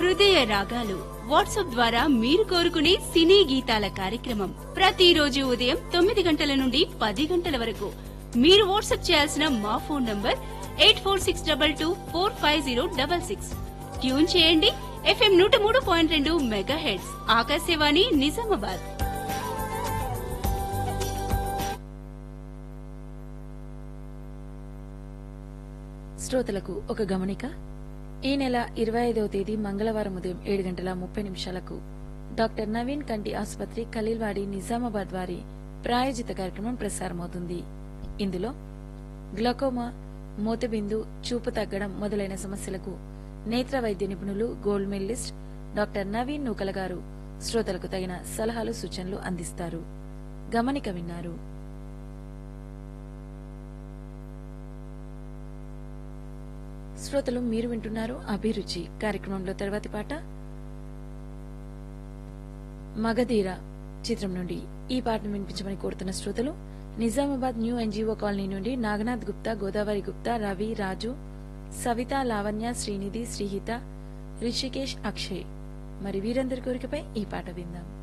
హృదయ రాగాలు వాట్సాప్ ద్వారా మీరు కోరుకునే సినీ గీతాల కార్యక్రమం ప్రతిరోజు ఉదయం తొమ్మిది గంటల నుండి పది గంటల వరకు మీరు వాట్సాప్ చేయాల్సిన మా phone number eight four six double two four five zero double six tune చేయండి ఎఫ్ఎం నూట మూడు పాయింట్ రెండు మెగా హెడ్స్ ఆకాశవాణి నిజామాబాద్ శ్రోతలకు ఒక గమనిక ఈ నెల ఇరవై ఐదవ తేదీ మంగళవారం ఉదయం ఏడు గంటల ముప్పై నిమిషాలకు డాక్టర్ నవీన్ కంటి ఆసుపత్రి ఖలీల్వాడి నిజామాబాద్ వారి ప్రాయోజిత కార్యక్రమం ప్రసారమవుతుంది ఇందులో గ్లకోమా మూతబిందు చూపు తగ్గడం మొదలైన సమస్యలకు నేత్ర వైద్య నిపుణులు gold medallist doctor Naveen Nukala garu శ్రోతలకు తగిన సలహాలు సూచనలు అందిస్తారు గమనిక విన్నారు శ్రోతలు మీరు వింటున్నారు అభిరుచి కార్యక్రమంలో తర్వాతి పాట మగధీర చిత్రం నుండి ఈ పాటను వినిపించమని కోరుతున్న శ్రోతలు నిజామాబాద్ న్యూ ఎన్జీఓ కాలనీ నుండి నాగనాథ్ గుప్తా గోదావరి గుప్తా రవి రాజు సవిత లావణ్య శ్రీనిధి శ్రీహిత రిషికేష్ అక్షయ్ మరి వీరందరి కోరికపై ఈ పాట విందాం